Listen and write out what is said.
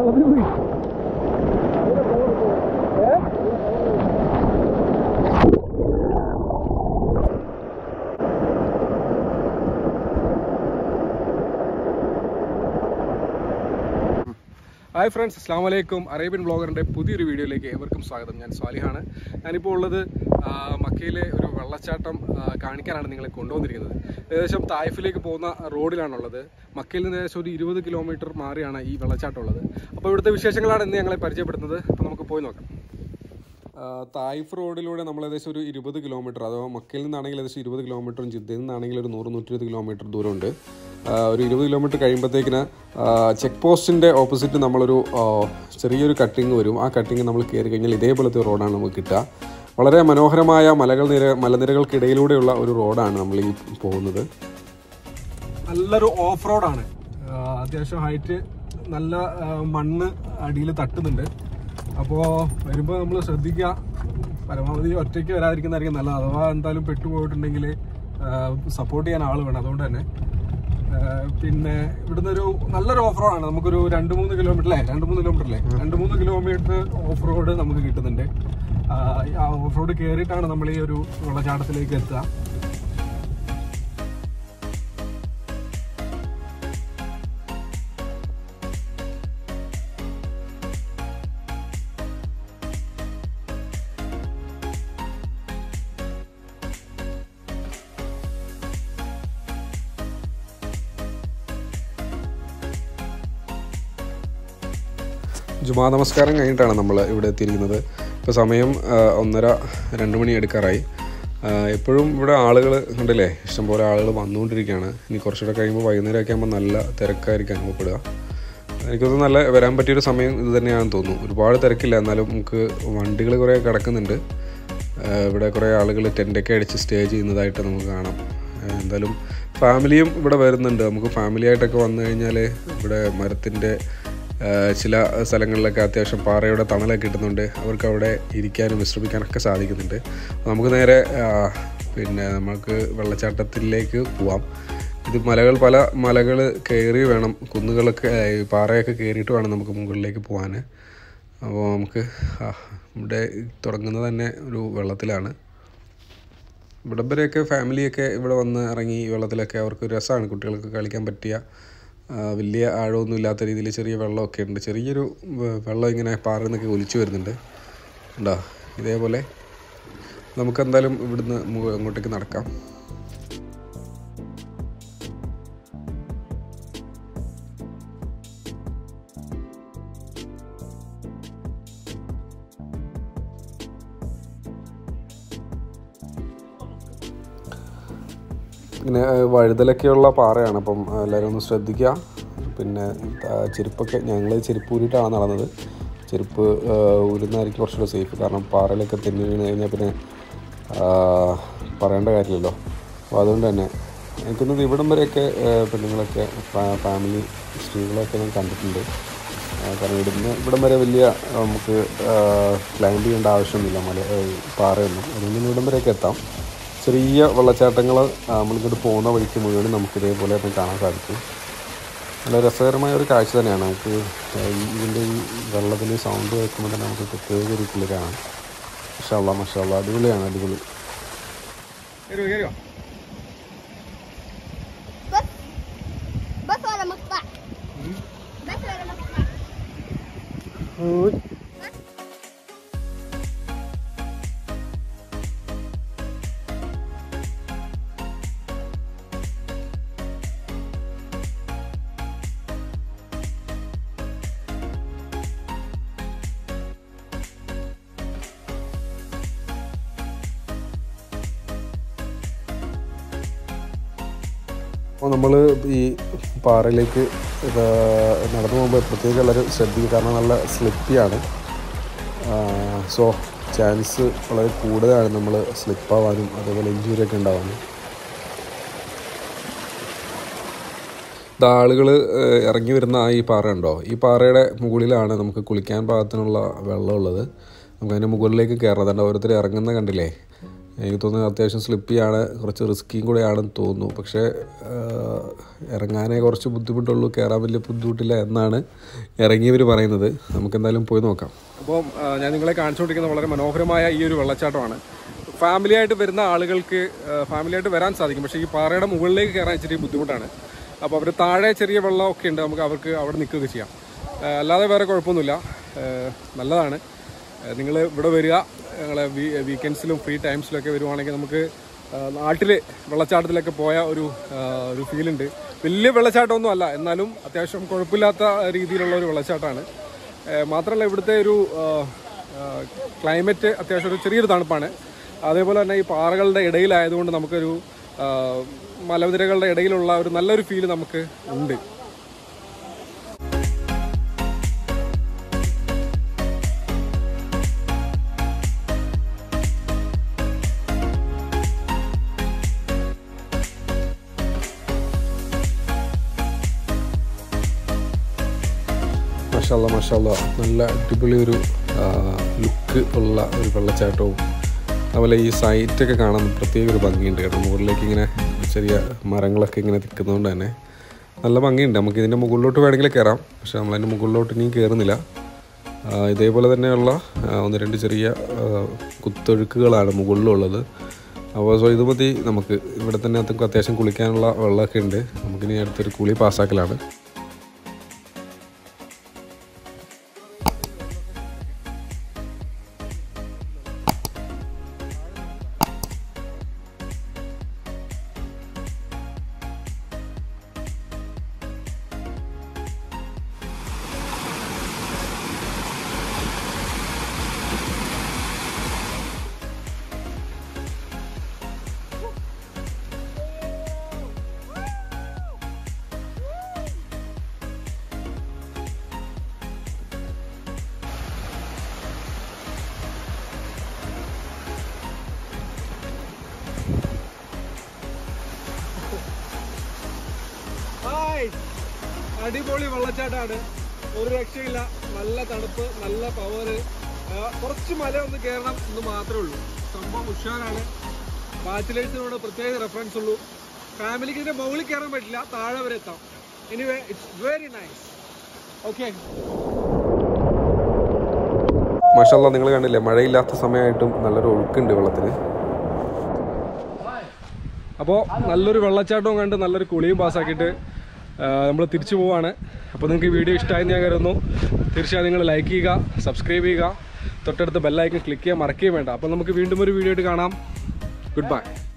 വെള്ളത്തിൽ പോയി hi friends അസ്സാം വലൈക്കും അറേബ്യൻ ബ്ലോഗറിൻ്റെ പുതിയൊരു വീഡിയോയിലേക്ക് ഏവർക്കും സ്വാഗതം ഞാൻ സ്വാലിഹാണ് ഞാനിപ്പോൾ ഉള്ളത് ആ, മക്കയിലെ ഒരു വെള്ളച്ചാട്ടം ആ, കാണിക്കാനാണ് നിങ്ങളെ കൊണ്ടുവന്നിരിക്കുന്നത് ഏകദേശം തായ്ഫിലേക്ക് പോകുന്ന റോഡിലാണുള്ളത് മക്കയിൽ നിന്ന് ഏകദേശം ഒരു ഇരുപത് കിലോമീറ്റർ മാറിയാണ് ഈ വെള്ളച്ചാട്ടം ഉള്ളത് അപ്പോൾ ഇവിടുത്തെ വിശേഷങ്ങളാണ് ഇന്ന് ഞങ്ങളെ പരിചയപ്പെടുത്തുന്നത് അപ്പോൾ നമുക്ക് പോയി നോക്കാം ആ, തായിഫ് റോഡിലൂടെ നമ്മൾ ഏകദേശം ഒരു ഇരുപത് കിലോമീറ്റർ അഥവാ മക്കയിൽ നിന്നാണെങ്കിൽ ഏകദേശം ഇരുപത് കിലോമീറ്ററും ജിദ്ദയിൽ നിന്നാണെങ്കിൽ ഒരു നൂറ് നൂറ്റി ഇരുപത് കിലോമീറ്റർ ദൂരമുണ്ട് ആ, ഒരു ഇരുപത് കിലോമീറ്റർ കഴിയുമ്പോഴത്തേക്കിന് ചെക്ക് പോസ്റ്റിൻ്റെ ഓപ്പോസിറ്റ് നമ്മളൊരു ആ, ചെറിയൊരു കട്ടിങ് വരും ആ കട്ടിങ് നമ്മൾ കയറി കഴിഞ്ഞാൽ ഇതേപോലത്തെ ഒരു റോഡാണ് നമുക്ക് കിട്ടുക വളരെ മനോഹരമായ മലകൾ നിര മലനിരകൾക്കിടയിലൂടെയുള്ള ഒരു റോഡാണ് നമ്മൾ ഈ പോകുന്നത് നല്ലൊരു ഓഫ് റോഡാണ് അത്യാവശ്യം ഹൈറ്റ് നല്ല ആ, മണ്ണ് അടിയിൽ തട്ടുന്നുണ്ട് അപ്പോൾ വരുമ്പോൾ നമ്മൾ ശ്രദ്ധിക്കുക പരമാവധി ഒറ്റയ്ക്ക് വരാതിരിക്കുന്നതായിരിക്കും നല്ലത് അഥവാ എന്തായാലും പെട്ടുപോയിട്ടുണ്ടെങ്കിൽ സപ്പോർട്ട് ചെയ്യാൻ ആൾ വേണം അതുകൊണ്ട് തന്നെ ആ, പിന്നെ ഇവിടുന്ന് ഒരു നല്ലൊരു ഓഫ് റോഡാണ് നമുക്കൊരു രണ്ട് മൂന്ന് കിലോമീറ്റർ അല്ലേ രണ്ട് മൂന്ന് കിലോമീറ്റർ അല്ലേ രണ്ട് മൂന്ന് കിലോമീറ്റർ ഓഫ് റോഡ് നമുക്ക് കിട്ടുന്നുണ്ട് ആ, ആ ഓഫ് റോഡ് കയറിയിട്ടാണ് നമ്മൾ ഈ ഒരു വെള്ളച്ചാട്ടത്തിലേക്ക് എത്തുക ജുമാ നമസ്കാരം കഴിഞ്ഞിട്ടാണ് നമ്മൾ ഇവിടെ എത്തിയിരിക്കുന്നത് ഇപ്പോൾ സമയം ആ, ഒന്നര രണ്ട് മണി എടുക്കാറായി ആ, എപ്പോഴും ഇവിടെ ആളുകൾ ഉണ്ടല്ലേ ഇഷ്ടംപോലെ ആളുകൾ വന്നുകൊണ്ടിരിക്കുകയാണ് ഇനി കുറച്ചുകൂടെ കഴിയുമ്പോൾ വൈകുന്നേരമൊക്കെ ആകുമ്പോൾ നല്ല തിരക്കായിരിക്കും അനുഭവപ്പെടുക എനിക്കൊന്ന് നല്ല വരാൻ പറ്റിയൊരു സമയം ഇത് തന്നെയാണെന്ന് തോന്നുന്നു ഒരുപാട് തിരക്കില്ല എന്നാലും നമുക്ക് വണ്ടികൾ കുറേ കിടക്കുന്നുണ്ട് ആ, ഇവിടെ കുറേ ആളുകൾ ടെൻ്റൊക്കെ അടിച്ച് സ്റ്റേ ചെയ്യുന്നതായിട്ട് നമുക്ക് കാണാം ആ, എന്തായാലും ഫാമിലിയും ഇവിടെ വരുന്നുണ്ട് നമുക്ക് ഫാമിലി ആയിട്ടൊക്കെ വന്നു കഴിഞ്ഞാൽ ഇവിടെ മരത്തിൻ്റെ ആഹ് ചില സ്ഥലങ്ങളിലൊക്കെ അത്യാവശ്യം പാറയുടെ തണലൊക്കെ കിട്ടുന്നുണ്ട് അവർക്ക് അവിടെ ഇരിക്കാനും വിശ്രമിക്കാനൊക്കെ സാധിക്കുന്നുണ്ട് നമുക്ക് നേരെ ആഹ് പിന്നെ നമുക്ക് വെള്ളച്ചാട്ടത്തിലേക്ക് പോവാം ഇത് മലകൾ പല മലകൾ കയറി വേണം കുന്നുകളൊക്കെ ആഹ് പാറയൊക്കെ കയറിയിട്ട് വേണം നമുക്ക് മുകളിലേക്ക് പോകാൻ അപ്പോൾ നമുക്ക് ആഹ് ഇവിടെ തുടങ്ങുന്നത് തന്നെ ഒരു വെള്ളത്തിലാണ് ഇവിടം വരെയൊക്കെ ഫാമിലിയൊക്കെ ഇവിടെ വന്ന് ഇറങ്ങി ഈ വെള്ളത്തിലൊക്കെ അവർക്ക് ഒരു രസമാണ് കുട്ടികൾക്ക് കളിക്കാൻ പറ്റിയ ആ, വലിയ ആഴമൊന്നും ഇല്ലാത്ത രീതിയിൽ ചെറിയ വെള്ളമൊക്കെ ഉണ്ട് ചെറിയൊരു വെ- വെള്ളം ഇങ്ങനെ പാറയിൽ നിന്നൊക്കെ ഒലിച്ചു വരുന്നുണ്ട് ഉണ്ടോ ഇതേപോലെ നമുക്കെന്തായാലും ഇവിടുന്ന് മു- അങ്ങോട്ടേക്ക് നടക്കാം ഇങ്ങനെ ഏഹ്, വഴുതലൊക്കെയുള്ള പാറയാണ് അപ്പം എല്ലാവരും ഒന്ന് ശ്രദ്ധിക്കുക പിന്നെ ആ, ചെരുപ്പൊക്കെ ഞങ്ങൾ ചെരുപ്പ് ഊരിയിട്ടാണ് നടന്നത് ചെരുപ്പ് ഏഹ്, ഊരുന്നതായിരിക്കും കുറച്ചുകൂടെ സേഫ് കാരണം പാറയിലൊക്കെ തെന്നി വീണ് കഴിഞ്ഞാൽ പിന്നെ ആ, പറയേണ്ട കാര്യമില്ലല്ലോ അപ്പോൾ അതുകൊണ്ട് തന്നെ എനിക്കൊന്നത് ഇവിടം വരെയൊക്കെ ഏഹ്, പെണ്ണുങ്ങളൊക്കെ ഫാ- ഫാമിലി സ്ത്രീകളൊക്കെ ഞാൻ കണ്ടിട്ടുണ്ട് ആ, കാരണം ഇവിടുന്ന് ഇവിടം വരെ വലിയ നമുക്ക് ക്ലൈംബ് ചെയ്യേണ്ട ആവശ്യമൊന്നുമില്ല മല ഏഹ്, പാറയൊന്നും അതുകൊണ്ട് തന്നെ ഇവിടം വരെയൊക്കെ എത്താം ചെറിയ വെള്ളച്ചാട്ടങ്ങൾ നമ്മളിങ്ങോട്ട് പോകുന്ന വഴിക്ക് മുഴുവനും നമുക്ക് ഇതേപോലെ തന്നെ കാണാൻ സാധിക്കും നല്ല രസകരമായ ഒരു കാഴ്ച തന്നെയാണ് നമുക്ക് ഈ ഇതിൻ്റെ ഈ വെള്ളത്തിൻ്റെ സൗണ്ട് കേൾക്കുമ്പോൾ തന്നെ നമുക്ക് പ്രത്യേക ഒരു കുളിരാണ് മഷാല്ല മഷാല്ല അടിപൊളിയാണ് അടിപൊളി بس بس ولا مقطع بس ولا مقطع അപ്പോൾ നമ്മൾ ഈ പാറയിലേക്ക് ഇത് നടന്നു പോകുമ്പോൾ പ്രത്യേകം എല്ലാവരും ശ്രദ്ധിക്കുക കാരണം നല്ല സ്ലിപ്പിയാണ് സോ ചാൻസ് വളരെ കൂടുതലാണ് നമ്മൾ സ്ലിപ്പാവാനും അതേപോലെ ഇഞ്ചുറി ഒക്കെ ഉണ്ടാവാനും ഇത് ആളുകൾ ഇറങ്ങി വരുന്ന ആ ഈ പാറ ഉണ്ടോ ഈ പാറയുടെ മുകളിലാണ് നമുക്ക് കുളിക്കാൻ പാകത്തിനുള്ള വെള്ളമുള്ളത് നമുക്ക് അതിൻ്റെ മുകളിലേക്ക് കയറാം അതുകൊണ്ട് ഓരോരുത്തർ ഇറങ്ങുന്ന കണ്ടില്ലേ എനിക്ക് തോന്നുന്നത് അത്യാവശ്യം സ്ലിപ്പിയാണ് കുറച്ച് റിസ്ക്കിയും കൂടെയാണെന്ന് തോന്നുന്നു പക്ഷേ ആ, ഇറങ്ങാനേ കുറച്ച് ബുദ്ധിമുട്ടുള്ളൂ കയറാൻ വലിയ ബുദ്ധിമുട്ടില്ല എന്നാണ് ഇറങ്ങിയവർ പറയുന്നത് നമുക്ക് എന്തായാലും പോയി നോക്കാം അപ്പോൾ ഞാൻ നിങ്ങളെ കാണിച്ചുകൊണ്ടിരിക്കുന്ന വളരെ മനോഹരമായ ഈ ഒരു വെള്ളച്ചാട്ടമാണ് ഫാമിലി ആയിട്ട് വരുന്ന ആളുകൾക്ക് ഫാമിലി ആയിട്ട് വരാൻ സാധിക്കും പക്ഷേ ഈ പാറയുടെ മുകളിലേക്ക് കയറാൻ ഇച്ചിരി ബുദ്ധിമുട്ടാണ് അപ്പോൾ അവർ താഴെ ചെറിയ വെള്ളമൊക്കെ ഉണ്ട് നമുക്ക് അവർക്ക് അവിടെ നിൽക്കുകയൊക്കെ ചെയ്യാം ആ, അല്ലാതെ വേറെ കുഴപ്പമൊന്നുമില്ല ആ, നല്ലതാണ് നിങ്ങൾ ഇവിടെ വരിക ഞങ്ങളെ വീ വീക്കെൻഡ്സിലും ഫ്രീ ടൈംസിലൊക്കെ വരുവാണെങ്കിൽ നമുക്ക് നാട്ടിൽ വെള്ളച്ചാട്ടത്തിലൊക്കെ പോയ ഒരു ആ, ഒരു ഫീലുണ്ട് വലിയ വെള്ളച്ചാട്ടമൊന്നും അല്ല എന്നാലും അത്യാവശ്യം കുഴപ്പമില്ലാത്ത രീതിയിലുള്ള ഒരു വെള്ളച്ചാട്ടമാണ് ആ, മാത്രമല്ല ഇവിടുത്തെ ഒരു ക്ലൈമറ്റ് അത്യാവശ്യം ഒരു ചെറിയൊരു തണുപ്പാണ് അതേപോലെ തന്നെ ഈ പാറകളുടെ ഇടയിലായതുകൊണ്ട് നമുക്കൊരു ആ, മലനിരകളുടെ ഇടയിലുള്ള ഒരു നല്ലൊരു ഫീല് നമുക്ക് ഉണ്ട് മഷാല്ല മഷാല്ല നല്ല അടിപൊളി ഒരു ലുക്ക് ഉള്ള ഒരു വെള്ളച്ചാട്ടവും അതുപോലെ ഈ സൈറ്റൊക്കെ കാണാൻ പ്രത്യേക ഒരു ഭംഗിയുണ്ട് കേട്ടോ മുകളിലേക്ക് ഇങ്ങനെ ചെറിയ മരങ്ങളൊക്കെ ഇങ്ങനെ നിൽക്കുന്നതുകൊണ്ട് തന്നെ നല്ല ഭംഗിയുണ്ട് നമുക്ക് ഇതിൻ്റെ മുകളിലോട്ട് വേണമെങ്കിൽ കയറാം പക്ഷെ നമ്മളതിൻ്റെ മുകളിലോട്ട് ഇനിയും കയറുന്നില്ല ആ, ഇതേപോലെ തന്നെയുള്ള ആ, ഒന്ന് രണ്ട് ചെറിയ ആ, കുത്തൊഴുക്കുകളാണ് മുകളിലുള്ളത് അപ്പോൾ സോ ഇത് മതി നമുക്ക് ഇവിടെ തന്നെ അതൊക്കെ അത്യാവശ്യം കുളിക്കാനുള്ള വെള്ളമൊക്കെ ഉണ്ട് നമുക്കിനി അടുത്തൊരു കുളി പാസ്സാക്കലാണ് അടിപൊളി വെള്ളച്ചാട്ടമാണ് ഒരു രക്ഷയില്ല നല്ല തണുപ്പ് നല്ല പവർ കുറച്ച് മല ഒന്ന് കയറണം എന്ന് മാത്രമേ ഉള്ളൂ സംഭവം ഉഷാറാണ് ബാച്ചിലേഴ്സിനോട് പ്രത്യേക റെഫറൻസ് ഉള്ളൂ ഫാമിലിക്ക് ഇതിന്റെ മുകളിൽ കയറാൻ പറ്റില്ല താഴെ വരെ എത്താം anyway it's very nice okay മഷല്ല നിങ്ങൾ കണ്ടില്ലേ മഴയില്ലാത്ത സമയമായിട്ടും നല്ലൊരു ഒഴുക്കുണ്ട് വെള്ളത്തിന് അപ്പോൾ നല്ലൊരു വെള്ളച്ചാട്ടവും കണ്ട് നല്ലൊരു കുളിയും പാസ്സാക്കിയിട്ട് നമ്മൾ തിരിച്ചു പോവാണ് അപ്പോൾ നിങ്ങൾക്ക് ഈ വീഡിയോ ഇഷ്ടമായെന്ന് ഞാൻ കരുതുന്നു തീർച്ചയായും നിങ്ങൾ ലൈക്ക് ചെയ്യുക സബ്സ്ക്രൈബ് ചെയ്യുക തൊട്ടടുത്ത് ബെല്ലൈക്കൻ ക്ലിക്ക് ചെയ്യാൻ മറക്കുകയും വേണ്ട അപ്പോൾ നമുക്ക് വീണ്ടും ഒരു വീഡിയോ ആയിട്ട് കാണാം ഗുഡ് ബൈ